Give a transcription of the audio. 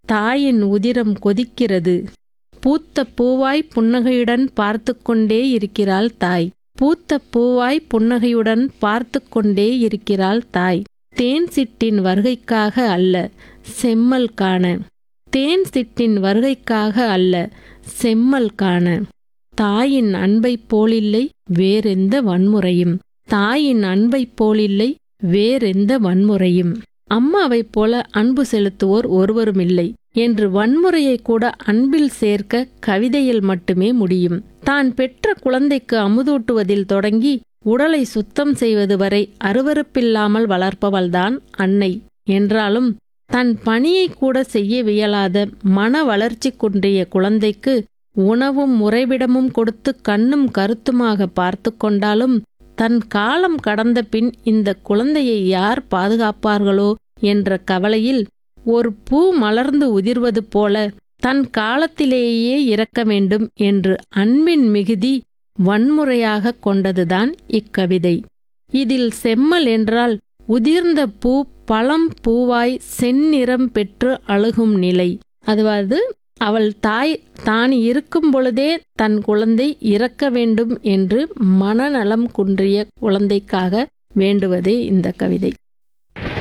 தாயின் உதிரம் கொதிக்கிறது பூத்த பூவாய் புன்னகையுடன் பார்த்து கொண்டே இருக்கிறாள் தாய் பூத்த பூவாய் புன்னகையுடன் பார்த்து கொண்டே இருக்கிறாள் தாய் தேன் சிட்டின் வருகைக்காக அல்ல செம்மல் காண தேன் சிட்டின் வருகைக்காக அல்ல செம்மல் காண தாயின் அன்பைப் போலில்லை வேறெந்த வன்முறையும் தாயின் அன்பைப் போலில்லை வேறெந்த வன்முறையும் அம்மாவைப் போல அன்பு செலுத்துவோர் ஒருவருமில்லை என்று வன்முறையை கூட அன்பில் சேர்க்க கவிதையில் மட்டுமே முடியும் தான் பெற்ற குழந்தைக்கு அமுதூட்டுவதில் தொடங்கி உடலை சுத்தம் செய்வது வரை அருவருப்பில்லாமல் வளர்ப்பவள்தான் அன்னை என்றாலும் தன் பணியை கூட செய்ய வியலாத மன வளர்ச்சி குன்றிய குழந்தைக்கு உணவும் முறைவிடமும் கொடுத்து கண்ணும் கருத்துமாக பார்த்து கொண்டாலும் தன் காலம் கடந்த பின் இந்த குழந்தையை யார் பாதுகாப்பார்களோ என்ற கவலையில் ஒரு பூ மலர்ந்து உதிர்வது போல தன் காலத்திலேயே இறக்க வேண்டும் என்று அன்பின் மிகுதி வன்முறையாக கொண்டதுதான் இக்கவிதை இதில் செம்மல் என்றால் உதிர்ந்த பூ பழம் பூவாய் செந்நிறம் பெற்று அழுகும் நிலை அதாவது அவள் தாய் தான் இருக்கும் பொழுதே தன் குழந்தை இறக்க வேண்டும் என்று மனநலம் குன்றிய குழந்தைக்காக வேண்டுவதே இந்த கவிதை